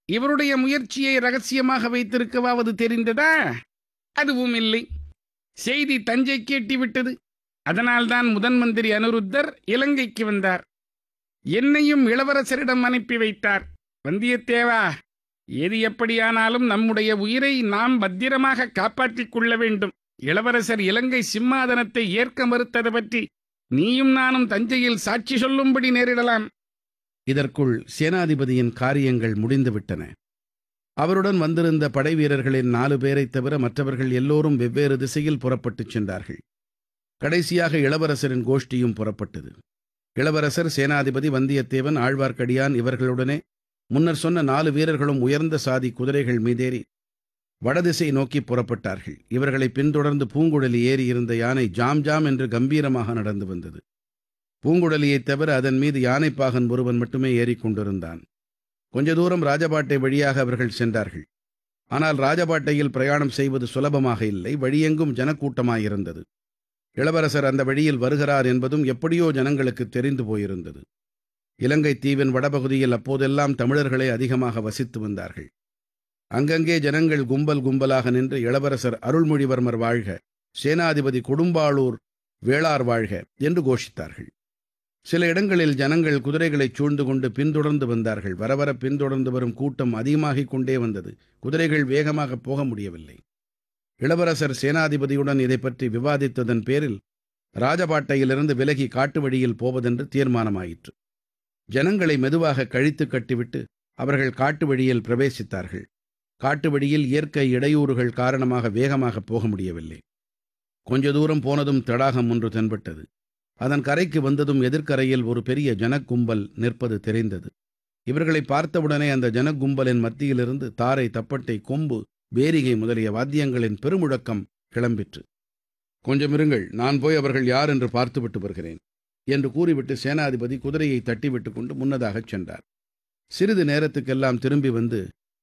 இவருடைய முயற்சியை ரகசியமாக வைத்திருக்கவாவது தெரிந்ததா அதுவும் இல்லை செய்தி தஞ்சைக்கு எட்டிவிட்டது அதனால்தான் முதன் மந்திரி அனுருத்தர் இலங்கைக்கு வந்தார் என்னையும் இளவரசரிடம் அனுப்பி வைத்தார் வந்தியத்தேவா எது எப்படியானாலும் நம்முடைய உயிரை நாம் பத்திரமாக காப்பாற்றிக் கொள்ள வேண்டும் இளவரசர் இலங்கை சிம்மாதனத்தை ஏற்க மறுத்தது பற்றி நீயும் நானும் தஞ்சையில் சாட்சி சொல்லும்படி நேரிடலாம் இதற்குள் சேனாதிபதியின் காரியங்கள் முடிந்துவிட்டன அவருடன் வந்திருந்த படை வீரர்களின் நாலு பேரைத் தவிர மற்றவர்கள் எல்லோரும் வெவ்வேறு திசையில் புறப்பட்டுச் சென்றார்கள் கடைசியாக இளவரசரின் கோஷ்டியும் புறப்பட்டது இளவரசர் சேனாதிபதி வந்தியத்தேவன் ஆழ்வார்க்கடியான் இவர்களுடனே முன்னர் சொன்ன நாலு வீரர்களும் உயர்ந்த சாதி குதிரைகள் மீதேறி வடதிசை நோக்கி புறப்பட்டார்கள் இவர்களை பின்தொடர்ந்து பூங்குழலி ஏறி இருந்த யானை ஜாம் ஜாம் என்று கம்பீரமாக நடந்து வந்தது பூங்குழலியைத் தவிர அதன் மீது யானைப்பாகன் ஒருவன் மட்டுமே ஏறிக்கொண்டிருந்தான் கொஞ்ச தூரம் ராஜபாட்டை வழியாக அவர்கள் சென்றார்கள் ஆனால் ராஜபாட்டையில் பிரயாணம் செய்வது சுலபமாக இல்லை வழியெங்கும் ஜனக்கூட்டமாயிருந்தது இளவரசர் அந்த வழியில் வருகிறார் என்பதும் எப்படியோ ஜனங்களுக்கு தெரிந்து போயிருந்தது இலங்கை தீவின் வடபகுதியில் அப்போதெல்லாம் தமிழர்களே அதிகமாக வசித்து வந்தார்கள் அங்கங்கே ஜனங்கள் கும்பல் கும்பலாக நின்று இளவரசர் அருள்மொழிவர்மர் வாழ்க சேனாதிபதி கொடும்பாளூர் வேளார் வாழ்க என்று கோஷித்தார்கள் சில இடங்களில் ஜனங்கள் குதிரைகளைச் சூழ்ந்து கொண்டு பின்தொடர்ந்து வந்தார்கள் வரவர பின்தொடர்ந்து வரும் கூட்டம் அதிகமாகிக் கொண்டே வந்தது குதிரைகள் வேகமாக போக முடியவில்லை இளவரசர் சேனாதிபதியுடன் இதை பற்றி விவாதித்ததன் பேரில் ராஜபாட்டையிலிருந்து விலகி காட்டு வழியில் போவதென்று தீர்மானமாயிற்று ஜனங்களை மெதுவாக கழித்து கட்டிவிட்டு அவர்கள் காட்டு வழியில் பிரவேசித்தார்கள் காட்டு வழியில் இயற்கை இடையூறுகள் காரணமாக வேகமாக போக முடியவில்லை கொஞ்ச தூரம் போனதும் தடாகம் ஒன்று தென்பட்டது அதன் கரைக்கு வந்ததும் எதிர்க்கரையில் ஒரு பெரிய ஜனக்கும்பல் நிற்பது தெரிந்தது இவர்களை பார்த்தவுடனே அந்த ஜனக்கும்பலின் மத்தியிலிருந்து தாரை தப்பட்டை கொம்பு பேரிகை முதலிய வாத்தியங்களின் பெருமுழக்கம் கிளம்பிற்று கொஞ்சமிருங்கள் நான் போய் அவர்கள் யார் என்று பார்த்துவிட்டு வருகிறேன் என்று கூறிவிட்டு சேனாதிபதி குதிரையை தட்டிவிட்டு கொண்டு முன்னதாகச் சென்றார் சிறிது நேரத்துக்கெல்லாம் திரும்பி வந்து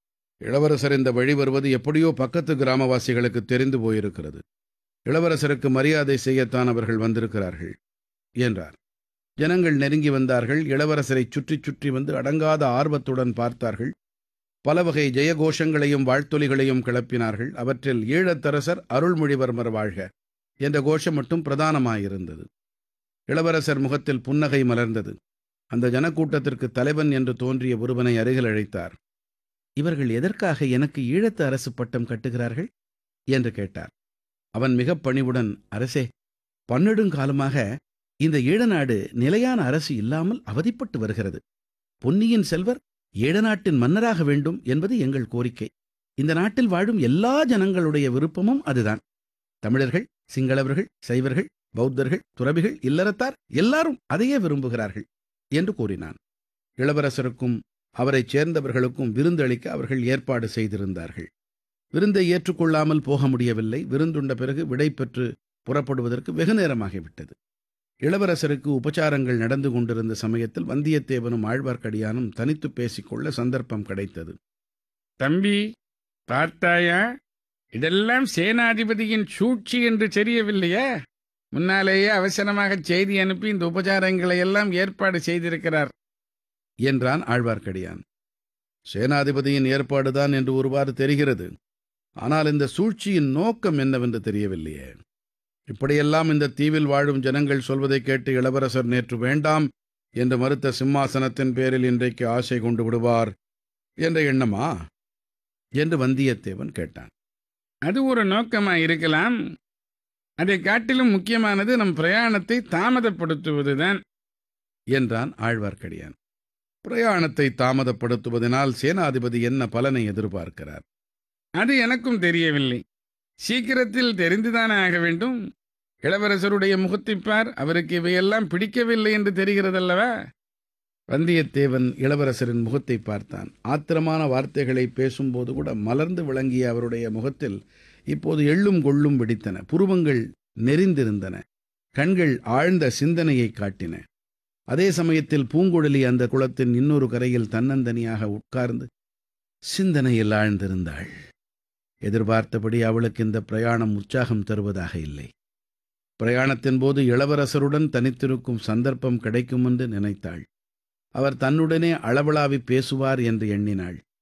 இளவரசர் இந்த வழி வருவது எப்படியோ பக்கத்து கிராமவாசிகளுக்கு தெரிந்து போயிருக்கிறது இளவரசருக்கு மரியாதை செய்யத்தான் அவர்கள் வந்திருக்கிறார்கள் என்றார் ஜனங்கள் நெருங்கி வந்தார்கள் இளவரசரைச் சுற்றி சுற்றி வந்து அடங்காத ஆர்வத்துடன் பார்த்தார்கள் பல வகை ஜெயகோஷங்களையும் வாழ்த்தொலிகளையும் கிளப்பினார்கள் அவற்றில் ஈழத்தரசர் அருள்மொழிவர்மர் வாழ்க என்ற கோஷம் மட்டும் பிரதானமாயிருந்தது இளவரசர் முகத்தில் புன்னகை மலர்ந்தது அந்த ஜனக்கூட்டத்திற்கு தலைவன் என்று தோன்றிய ஒருவனை அருகில் அழைத்தார் இவர்கள் எதற்காக எனக்கு ஈழத்து அரசு பட்டம் கட்டுகிறார்கள் என்று கேட்டார் அவன் மிகப் பணிவுடன் அரசே பன்னெடுங்காலமாக இந்த ஈழநாடு நிலையான அரசு இல்லாமல் அவதிப்பட்டு வருகிறது பொன்னியின் செல்வர் ஈழநாட்டின் மன்னராக வேண்டும் என்பது எங்கள் கோரிக்கை இந்த நாட்டில் வாழும் எல்லா ஜனங்களுடைய விருப்பமும் அதுதான் தமிழர்கள் சிங்களவர்கள் சைவர்கள் பௌத்தர்கள் துறவிகள் இல்லறத்தார் எல்லாரும் அதையே விரும்புகிறார்கள் என்று கூறினான் இளவரசருக்கும் அவரைச் சேர்ந்தவர்களுக்கும் விருந்தளிக்க அவர்கள் ஏற்பாடு செய்திருந்தார்கள் விருந்தை ஏற்றுக்கொள்ளாமல் போக முடியவில்லை விருந்துண்ட பிறகு விடை பெற்று புறப்படுவதற்கு வெகு நேரமாகிவிட்டது இளவரசருக்கு உபச்சாரங்கள் நடந்து கொண்டிருந்த சமயத்தில் வந்தியத்தேவனும் ஆழ்வார்க்கடியானும் தனித்து பேசிக்கொள்ள சந்தர்ப்பம் கிடைத்தது தம்பி பார்த்தாயா இதெல்லாம் சேனாதிபதியின் சூழ்ச்சி என்று தெரியவில்லையா முன்னாலேயே அவசரமாக செய்தி அனுப்பி இந்த உபச்சாரங்களை எல்லாம் ஏற்பாடு செய்திருக்கிறார் என்றான் ஆழ்வார்க்கடியான் சேனாதிபதியின் ஏற்பாடுதான் என்று ஒருவாறு தெரிகிறது ஆனால் இந்த சூழ்ச்சியின் நோக்கம் என்னவென்று தெரியவில்லையே இப்படியெல்லாம் இந்த தீவில் வாழும் ஜனங்கள் சொல்வதைக் கேட்டு இளவரசர் நேற்று வேண்டாம் என்று மறுத்த சிம்மாசனத்தின் பேரில் இன்றைக்கு ஆசை கொண்டு விடுவார் என்ற எண்ணமா என்று வந்தியத்தேவன் கேட்டான் அது ஒரு நோக்கமா இருக்கலாம் அதை காட்டிலும் முக்கியமானது நம் பிரயாணத்தை தாமதப்படுத்துவதுதான் என்றான் ஆழ்வார்க்கடியான் பிரயாணத்தை தாமதப்படுத்துவதனால் சேனாதிபதி என்ன பலனை எதிர்பார்க்கிறார் அது எனக்கும் தெரியவில்லை சீக்கிரத்தில் தெரிந்துதானே ஆக வேண்டும் இளவரசருடைய முகத்தைப் பார் அவருக்கு இவையெல்லாம் பிடிக்கவில்லை என்று தெரிகிறதல்லவா வந்தியத்தேவன் இளவரசரின் முகத்தை பார்த்தான் ஆத்திரமான வார்த்தைகளை பேசும்போது கூட மலர்ந்து விளங்கிய அவருடைய முகத்தில் இப்போது எள்ளும் கொள்ளும் வெடித்தன புருவங்கள் நெறிந்திருந்தன கண்கள் ஆழ்ந்த சிந்தனையை காட்டின அதே சமயத்தில் பூங்குழலி அந்த குளத்தின் இன்னொரு கரையில் தன்னந்தனியாக உட்கார்ந்து சிந்தனையில் ஆழ்ந்திருந்தாள் எதிர்பார்த்தபடி அவளுக்கு இந்த பிரயாணம் உற்சாகம் தருவதாக இல்லை பிரயாணத்தின் போது இளவரசருடன் தனித்திருக்கும் சந்தர்ப்பம் கிடைக்கும் என்று நினைத்தாள் அவர் தன்னுடனே அளவளாவி பேசுவார் என்று எண்ணினாள்